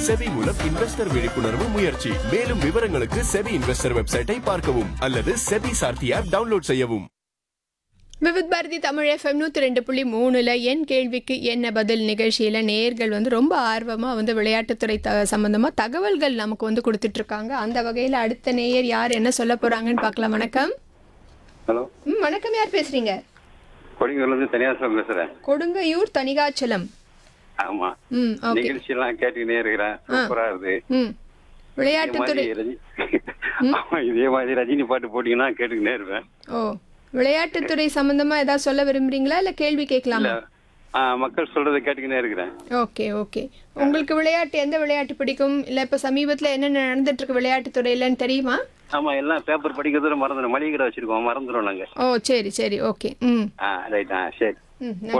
SEBI மூலம் investor விழிப்புணர்வு முயற்சி மேலும் விவரங்களுக்கு செபி இன்வெஸ்டர் வெப்சைட்டை பார்க்கவும் அல்லது செபி சார்த்தி ஆப் டவுன்லோட் செய்யவும் விவித் பாரதி தமிழ் எஃப்எம் நூற்றி ரெண்டு புள்ளி மூணுல என் கேள்விக்கு என்ன பதில் நிகழ்ச்சியில் நேயர்கள் வந்து ரொம்ப ஆர்வமாக வந்து விளையாட்டுத்துறை த சம்மந்தமாக தகவல்கள் நமக்கு வந்து கொடுத்துட்டு இருக்காங்க அந்த வகையில் அடுத்த நேயர் யார் என்ன சொல்ல போகிறாங்கன்னு பார்க்கலாம் வணக்கம் ஹலோ ம் வணக்கம் யார் பேசுகிறீங்க கொடிங்கூர்லேருந்து தனியார் பேசுறேன் கொடுங்கையூர் தணிகாச்சலம் ஆமா ம் ஓகே நிகழ்ச்சி எல்லாம் கேட்டுக்கிட்டே இருக்கிறேன் சூப்பரா இருக்கு ம் இதே விளையாட்டுத்துறை மாதிரி ரஜி ஆமா இதே மாதிரி ரஜினி பாட்டு போட்டீங்கன்னா கேட்டுக்கிட்டே இருப்பேன் ஓ விளையாட்டுத்துறை சம்மந்தமாக ஏதாவது சொல்ல விரும்புறீங்களா இல்லை கேள்வி கேட்கலாமா இல்ல ஆ, மக்கள் சொல்றதை கேட்டுக்கிட்டே இருக்கிறேன் ஓகே ஓகே உங்களுக்கு விளையாட்டு எந்த விளையாட்டு பிடிக்கும் இல்லை இப்போ சமீபத்தில் என்னென்ன நடந்துட்டு இருக்கு விளையாட்டுத்துறையிலன்னு தெரியுமா ஆமா எல்லாம் பேப்பர் படிக்கிறதுல மறந்துடும் மளிகை கடை வச்சிருக்கோம் மறந்துடும் நாங்க ஓ சரி சரி ஓகே ம் ஆ ரைட் ஆ சரி ம்